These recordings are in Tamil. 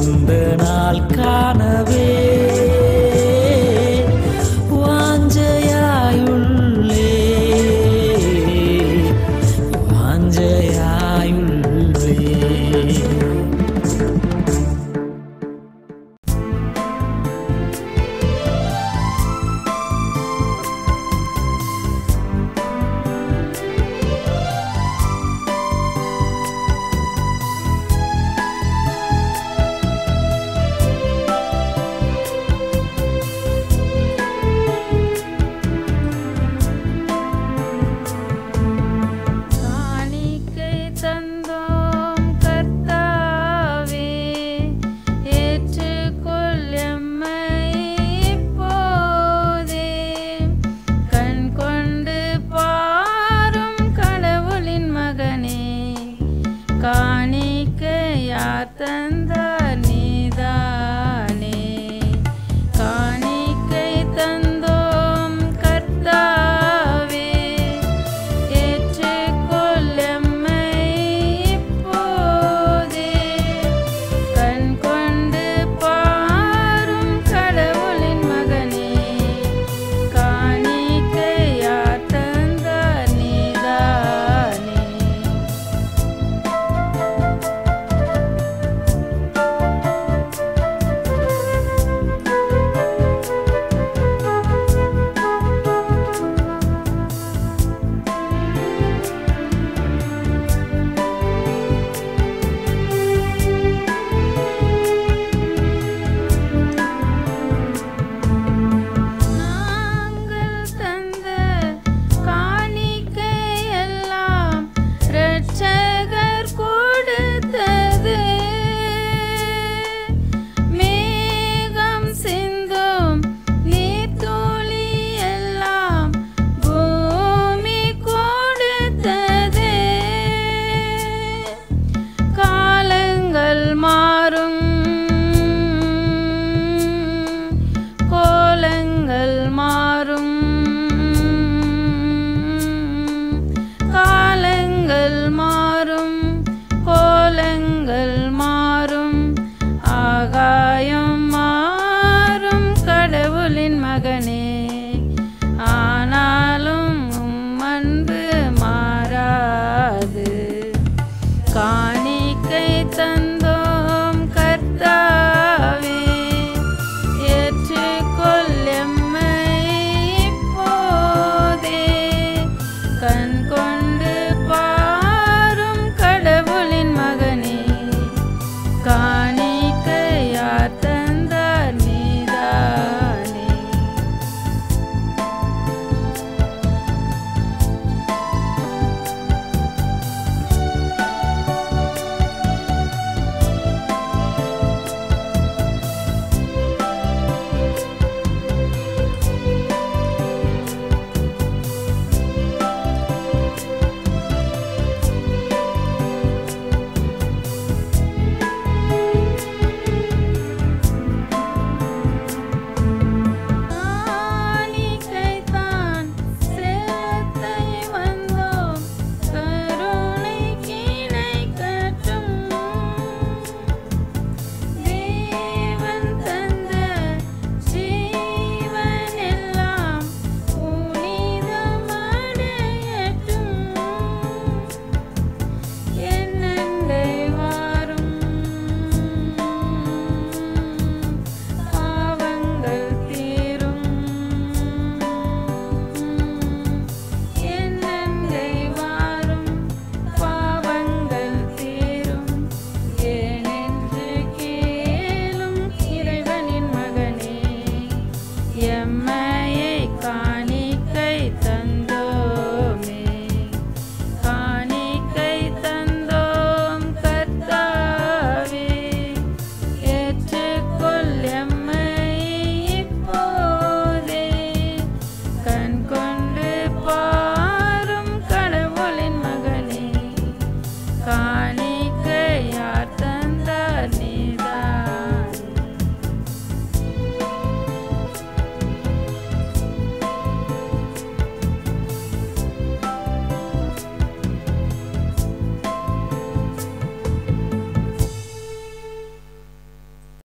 அந்த நாள் காணவே வாஞ்சையாயுள்ளே வாஞ்சையாயுள்ளே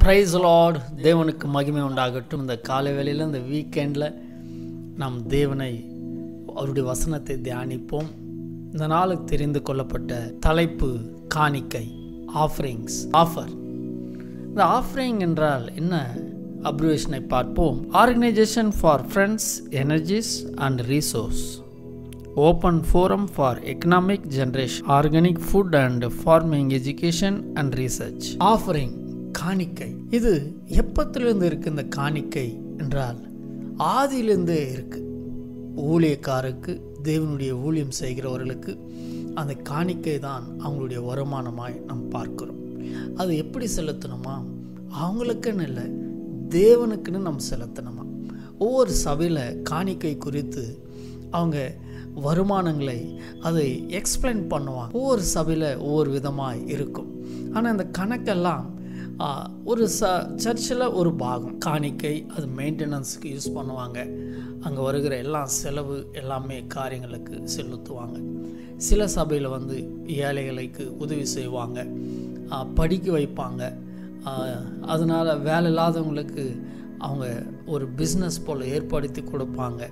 ப்ரைஸ் லார்ட் தேவனுக்கு மகிமை உண்டாகட்டும் இந்த காலை வேளையில் இந்த வீக்கெண்டில் நாம் தேவனை அவருடைய வசனத்தை தியானிப்போம் இந்த நாளுக்கு தெரிந்து கொள்ளப்பட்ட தலைப்பு காணிக்கை ஆஃபரிங்ஸ் ஆஃபர் இந்த ஆஃபரிங் என்றால் என்ன அப்ரிவேஷனை பார்ப்போம் organisation for friends energies and resource open forum for economic generation organic food and farming education and research offering காணிக்கை இது எப்பத்திலிருந்து இருக்கு இந்த காணிக்கை என்றால் ஆதியிலிருந்தே இருக்கு ஊழியக்காருக்கு தேவனுடைய ஊழியம் செய்கிறவர்களுக்கு அந்த காணிக்கை தான் அவங்களுடைய வருமானமாய் நாம் பார்க்கிறோம் அது எப்படி செலுத்தணுமா அவங்களுக்குன்னு இல்லை தேவனுக்குன்னு நம்ம செலுத்தணுமா ஒவ்வொரு சபையில் காணிக்கை குறித்து அவங்க வருமானங்களை அதை எக்ஸ்பிளைன் பண்ணுவாங்க ஒவ்வொரு சபையில் ஒவ்வொரு விதமாக இருக்கும் ஆனால் இந்த கணக்கெல்லாம் ஆ, ஒரு ச சர்ச்சில் ஒரு பாகம் காணிக்கை அது மெயின்டெனன்ஸுக்கு யூஸ் பண்ணுவாங்க அங்கே வருகிற எல்லா செலவு எல்லாமே காரியங்களுக்கு செலுத்துவாங்க சில சபையில் வந்து ஏழைகளுக்கு உதவி செய்வாங்க ஆ, படிக்க வைப்பாங்க அதனால் வேலை இல்லாதவங்களுக்கு அவங்க ஒரு பிஸ்னஸ் போல் ஏற்படுத்தி கொடுப்பாங்க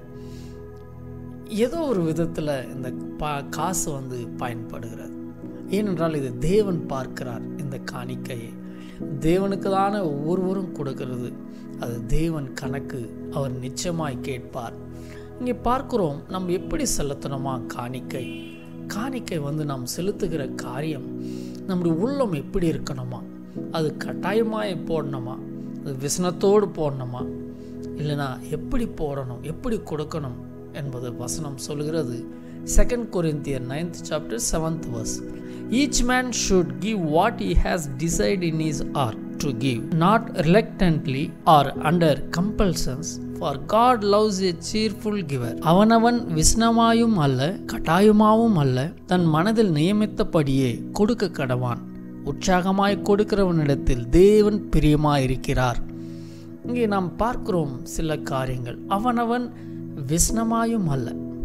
ஏதோ ஒரு விதத்தில் இந்த பா காசு வந்து பயன்படுகிறது ஏனென்றால் இது தேவன் பார்க்கிறார் இந்த காணிக்கையை தேவனுக்கு தானே ஒவ்வொருவரும் கொடுக்கிறது அது தேவன் கணக்கு அவர் நிச்சயமாய் கேட்பார் இங்கே பார்க்கிறோம் நம்ம எப்படி செலுத்தணுமா காணிக்கை காணிக்கை வந்து நாம் செலுத்துகிற காரியம் நம்முடைய உள்ளம் எப்படி இருக்கணுமா அது கட்டாயமாய் போடணுமா அது விசனத்தோடு போடணுமா இல்லைனா எப்படி போடணும் எப்படி கொடுக்கணும் என்பது வசனம் சொல்கிறது செகண்ட் கொரிந்தியர் ninth chapter seventh verse each man should give what he has decided in his heart to give not reluctantly or under compulsions for god loves a cheerful giver அவனவன் விஸ்னமாயும் அல்ல கட்டாயமாவும் அல்ல தன் மனதில் நியமித்தபடியே கொடுக்க கடவான் உற்சாகமாய் கொடுக்கிறவனிடத்தில் தேவன் பிரியமாயிருக்கிறார் இங்கே நாம் பார்க்கிறோம் சில காரியங்கள் அவனவன் விஷ்ணமாயும் அல்ல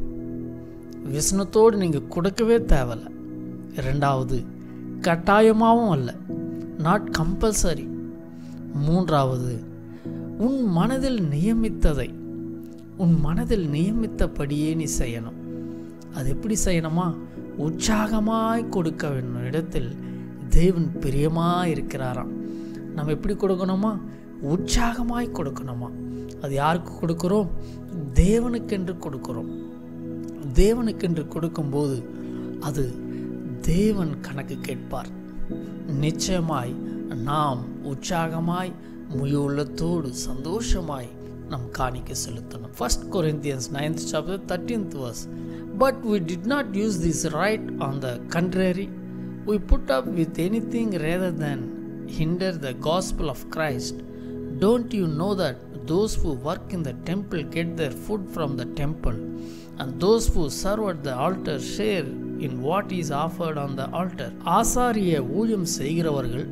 விஷ்ணத்தோடு நீங்கள் கொடுக்கவே தேவையில்ல இரண்டாவது கட்டாயமாகவும் அல்ல நாட் கம்பல்சரி மூன்றாவது உன் மனதில் நியமித்ததை உன் மனதில் நியமித்தபடியே நீ செய்யணும் அது எப்படி செய்யணுமா உற்சாகமாய் கொடுக்க வேண்டும் இடத்தில் தேவன் பிரியமாக இருக்கிறாராம் நம்ம எப்படி கொடுக்கணுமா உற்சாகமாய் கொடுக்கணுமா அது யாருக்கு கொடுக்குறோம் தேவனுக்கென்று கொடுக்குறோம் தேவனுக்கென்று கொடுக்கும்போது அது தேவன் கணக்கு கேட்பார் நிச்சயமாய் நாம் உற்சாகமாய் முழு உள்ளத்தோடு சந்தோஷமாய் நம் காணிக்க செலுத்தணும் first Corinthians ninth chapter thirteenth verse but we did not use this right on the contrary we put up with anything rather than hinder the gospel of Christ don't you know that those who work in the temple get their food from the temple and those who serve at the altar share in what is offered on the altar ஆசாரிய ஊழியம் செய்கிறவர்கள்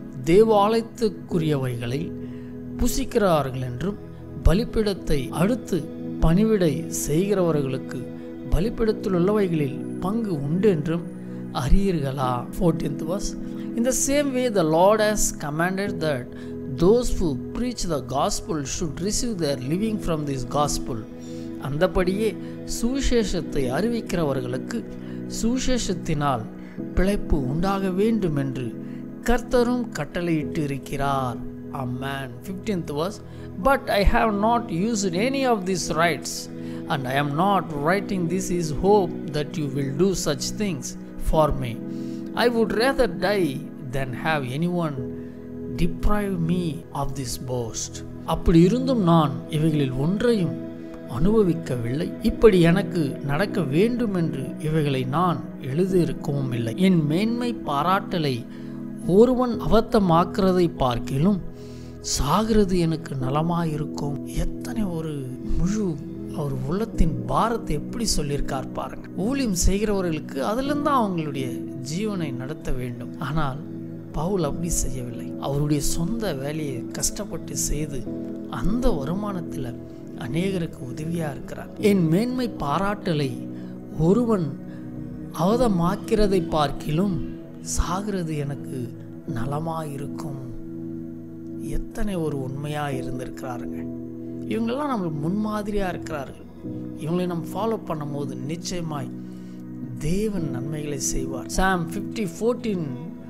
தேவாலயத்துக்குரியவைகளை புசிக்கிறார்கள் என்றும் பலிப்பிடத்தை அடுத்து பணிவிடை செய்கிறவர்களுக்கு பலிப்பிடத்தில் உள்ளவைகளில் பங்கு உண்டு என்றும் அறியீர்களா fourteenth verse In the same way, the Lord has commanded that those who preach the gospel should receive their living from this gospel. அந்தபடியே சுவிசேஷத்தை அறிவிக்கிறவர்களுக்கு சுவிசேஷத்தினால் பிழைப்பு உண்டாக வேண்டும் என்று கர்த்தரும் கட்டளையிட்டு இருக்கிறார் அம்மேன் fifteenth verse but I have not used any of these rights and I am not writing this is hope that you will do such things for me. I would rather die than have anyone deprive me of this boast. அப்படி இருந்தும் நான் இவைகளில் ஒன்றையும் அனுபவிக்கவில்லை இப்படி எனக்கு நடக்க வேண்டும் என்று இவைகளை நான் எழுதியிருக்கவும் இல்லை என் மேன்மை பாராட்டலை ஒருவன் அபத்தமாக்குறதை பார்க்கிலும் சாகிறது எனக்கு நலமாயிருக்கும் எத்தனை ஒரு முழு அவர் உள்ளத்தின் பாரத்தை எப்படி சொல்லியிருக்கார் பாருங்க ஊழியம் செய்கிறவர்களுக்கு அதிலிருந்து தான் அவங்களுடைய ஜீவனை நடத்த வேண்டும் ஆனால் பவுல் அப்படி செய்யவில்லை அவருடைய சொந்த வேலையை கஷ்டப்பட்டு செய்து அந்த வருமானத்தில் அநேகருக்கு உதவியாக இருக்கிறார் என் மேன்மை பாராட்டலை ஒருவன் அவதமாக்கிறதை பார்க்கிலும் சாகிறது எனக்கு நலமாயிருக்கும் எத்தனை ஒரு உண்மையாக இருந்திருக்கிறாருங்க இவங்கெல்லாம் நம்மளுக்கு முன்மாதிரியாக இருக்கிறார்கள் இவங்களை நம்ம ஃபாலோ பண்ணும்போது நிச்சயமாய் தேவன் நன்மைகளை செய்வார் psalm fifty fourteen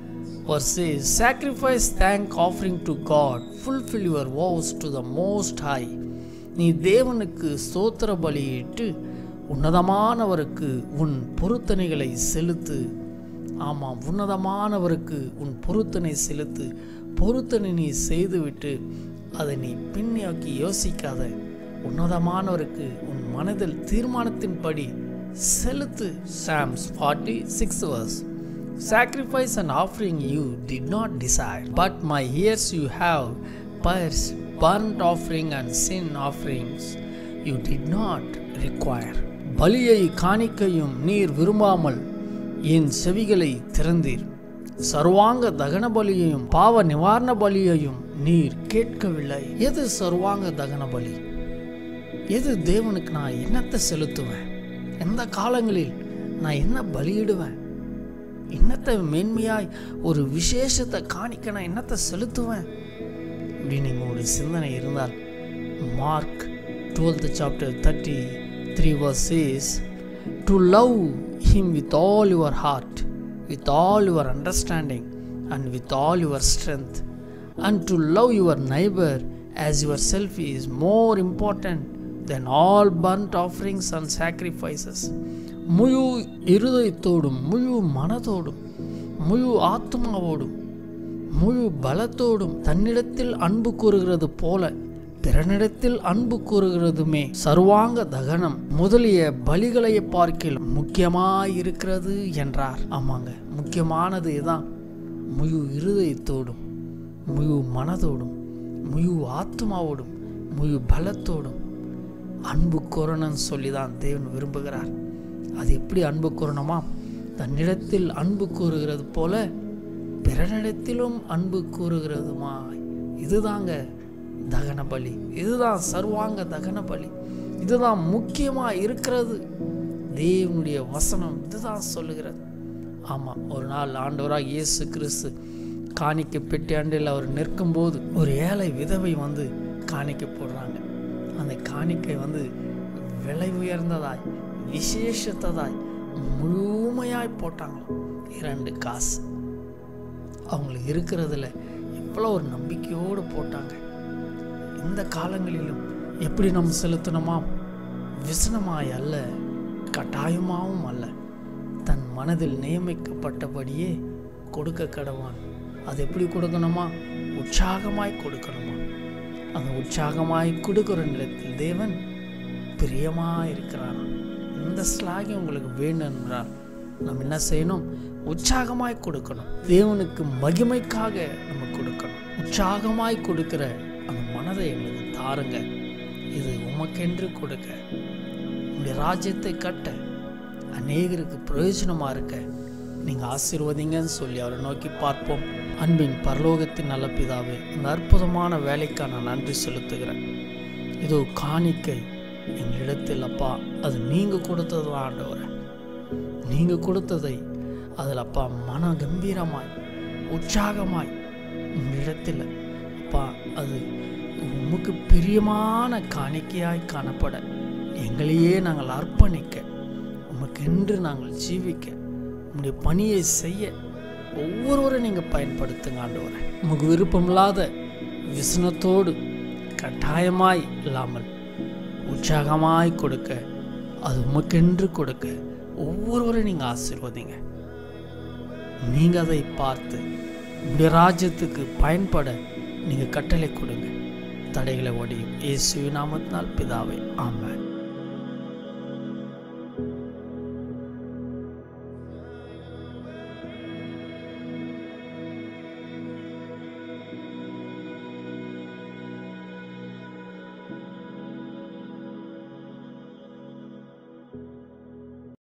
verses sacrifice thank offering to god fulfill your vows to the most high நீ தேவனுக்கு ஸ்தோத்திர பலியிட்டு உன்னதமானவருக்கு உன் பொருத்தனைகளை செலுத்து ஆமாம் உன்னதமானவருக்கு உன் பொருத்தனை செலுத்து பொருத்தனை நீ செய்துவிட்டு அதை நீ பின்னோக்கி யோசிக்காத உன்னதமானவருக்கு உன் மனதில் தீர்மானத்தின்படி செலுத்து psalms forty six verse Sacrifice and offering you did not desire, but my ears you have pierced, burnt offering and sin offerings you did not require. பலியை காணிக்கையும் நீர் விரும்பாமல் என் செவிகளை திறந்தீர் சர்வாங்க தகன பலியையும் பாவ நிவாரண பலியையும் நீர் கேட்கவில்லை எது சர்வாங்க தகன பலி எது தேவனுக்கு நான் என்னத்தை செலுத்துவேன் எந்த காலங்களில் நான் என்ன பலியிடுவேன் என்னத்தை மேன்மையாய் ஒரு விசேஷத்தை காணிக்க நான் என்னத்தை செலுத்துவேன் அப்படின்னு உங்களுடைய சிந்தனை இருந்தால் Mark twelfth chapter thirty three verse is to love him with all your heart with all your understanding and with all your strength and to love your neighbour as yourself is more important than all burnt offerings and sacrifices முழு இருதயத்தோடும் முழு மனதோடும் முழு ஆத்மாவோடும் முழு பலத்தோடும் தன்னிடத்தில் அன்பு கூறுகிறது போல பிறனிடத்தில் அன்பு கூறுகிறதுமே சர்வாங்க தகனம் முதலிய பலிகளை பார்க்கில் முக்கியமாயிருக்கிறது என்றார் ஆமாங்க முக்கியமானது இதான் முழு இருதயத்தோடும் முழு மனதோடும் முழு ஆத்மாவோடும் முழு பலத்தோடும் அன்பு கூறணும்னு சொல்லி தான் தேவன் விரும்புகிறார் அது எப்படி அன்பு கூறணுமா தன்னிடத்தில் அன்பு கூறுகிறது போல பிறனிடத்திலும் அன்பு கூறுகிறதுமா இதுதாங்க தகன பலி இதுதான் சர்வாங்க தகன பலி இதுதான் முக்கியமாக இருக்கிறது தேவனுடைய வசனம் இதுதான் சொல்லுகிறது ஆமாம் ஒரு நாள் ஆண்டவராக இயேசு கிறிஸ்து காணிக்க பெட்டி அண்டையில் அவர் நிற்கும்போது ஒரு ஏழை விதவை வந்து காணிக்க போடுறாங்க அந்த காணிக்கை வந்து விலை உயர்ந்ததாய் விசேஷத்ததாய் முழுமையாய் போட்டாங்களாம் இரண்டு காசு அவங்களுக்கு இருக்கிறதுல எவ்வளோ ஒரு நம்பிக்கையோடு போட்டாங்க இந்த காலங்களிலும் எப்படி நம்ம செலுத்தணுமா விசனமாய் அல்ல கட்டாயமாகவும் அல்ல தன் மனதில் நியமிக்கப்பட்டபடியே கொடுக்க கடவான் அது எப்படி கொடுக்கணுமா உற்சாகமாய் கொடுக்கணுமா அந்த உற்சாகமாய் கொடுக்கிற நிலத்தில் தேவன் பிரியமாக இருக்கிறார் இந்த ஸ்லாகி உங்களுக்கு வேணும் என்றால் நம்ம என்ன செய்யணும் உற்சாகமாய் கொடுக்கணும் தேவனுக்கு மகிமைக்காக நம்ம கொடுக்கணும் உற்சாகமாய் கொடுக்கிற அந்த மனதை எங்களுக்கு தாருங்க இது உமக்கென்று கொடுக்க உங்களுடைய ராஜ்யத்தை கட்ட அநேகருக்கு பிரயோஜனமாக இருக்க நீங்கள் ஆசீர்வதிங்கன்னு சொல்லி அவரை நோக்கி பார்ப்போம் அன்பின் பரலோகத்தின் நல்ல பிதாவே இந்த அற்புதமான வேலைக்காக நான் நன்றி செலுத்துகிறேன் இதோ காணிக்கை எங்களிடத்தில் அப்பா அது நீங்கள் கொடுத்தது தான் ஆண்டவரே நீங்கள் கொடுத்ததை அதில் அப்பா மன கம்பீரமாய் உற்சாகமாய் உங்களிடத்தில் அப்பா அது உமக்கு பிரியமான காணிக்கையாய் காணப்பட எங்களையே நாங்கள் அர்ப்பணிக்க உமக்கென்று நாங்கள் ஜீவிக்க உங்களுடைய பணியை செய்ய ஒவ்வொருவரும் நீங்கள் பயன்படுத்துங்க ஆண்டவரை உமக்கு விருப்பமில்லாத விசனத்தோடு கட்டாயமாய் இல்லாமல் உற்சாகமாய் கொடுக்க அது உமக்கென்று கொடுக்க ஒவ்வொருவரும் நீங்கள் ஆசீர்வதிங்க நீங்கள் அதை பார்த்து உங்களுடைய ராஜ்யத்துக்கு பயன்பட நீங்கள் கட்டளை கொடுங்க தடைகளை ஒடியும் இயேசு நாமத்தினால் பிதாவே ஆமென்